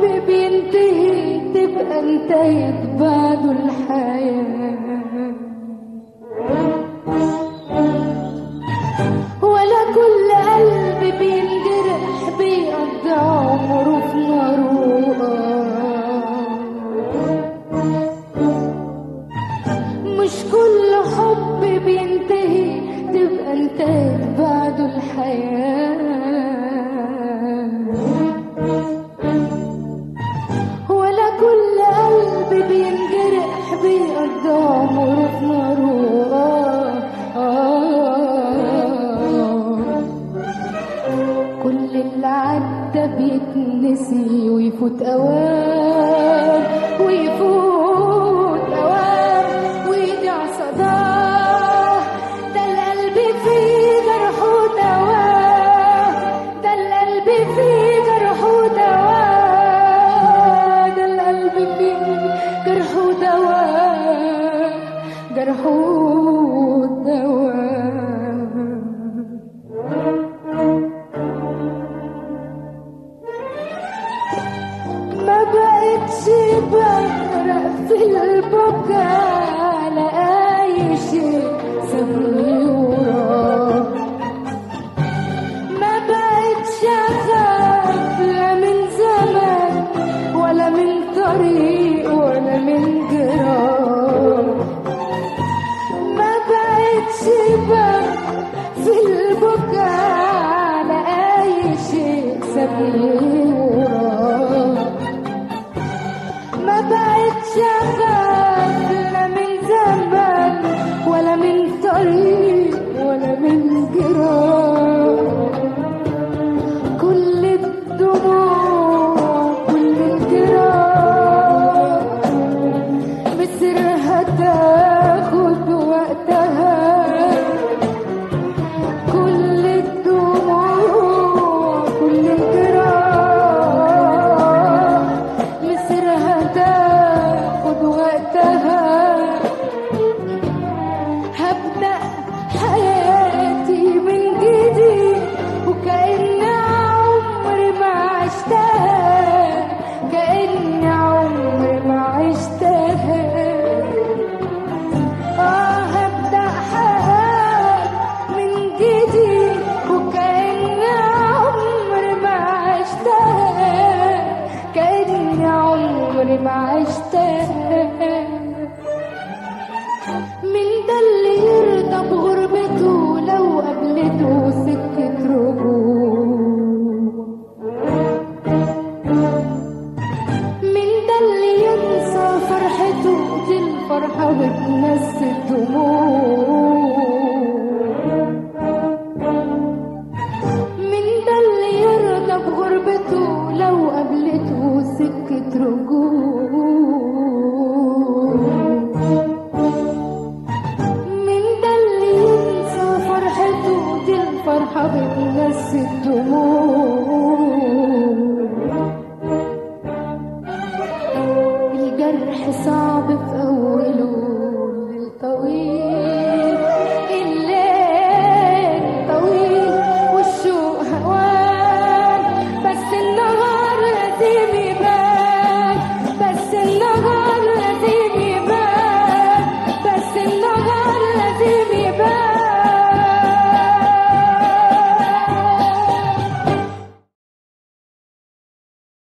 بينتهي تبقى انتهت بعده الحياة ولا كل قلب بينجرح بيقضي عمره في نار مش كل حب بينتهي تبقى انتهت بعده الحياة ولا كل قلب بينجرح بيقضي عمره في نار كل اللي عدى بيتنسي ويفوت اوام ويفوت اوام ويضيع صداه ده القلب فيه جرح ودواه ده القلب فيه جرح ودواه ده القلب فيه جرح ودواه جرح ودواه ما بقتش بغرق في البكاء على اي شيء سابني وراه ما بقتش اخاف لا من زمان ولا من طريق ولا من جراح ما بقتش بغرق في البكاء على اي شيء سابني وراه ما بقتش اخاف لا من زمان ولا من طريق ولا من جراح كل الدموع كل الجراح مصيرها تاخد وقتها كل الدموع كل الجراح مصيرها تاخد وقتها هبدأ حياتي من جديد وكأن عمري ما عشتها كأن عمري ما عشتها آه هبدأ حياتي من جديد وكأن عمري ما عشتها كأن عمري ما عشتها من ده اللي يرضى بغربته لو قابلته سكة رجوع من ده اللي ينسى فرحته دي الفرحة بتنسي الدموع من ده اللي يرضى بغربته لو قابلته سكة رجوع من ده اللي ينسى فرحته دي الفرحة بتنسي الدموع الجرح صعب في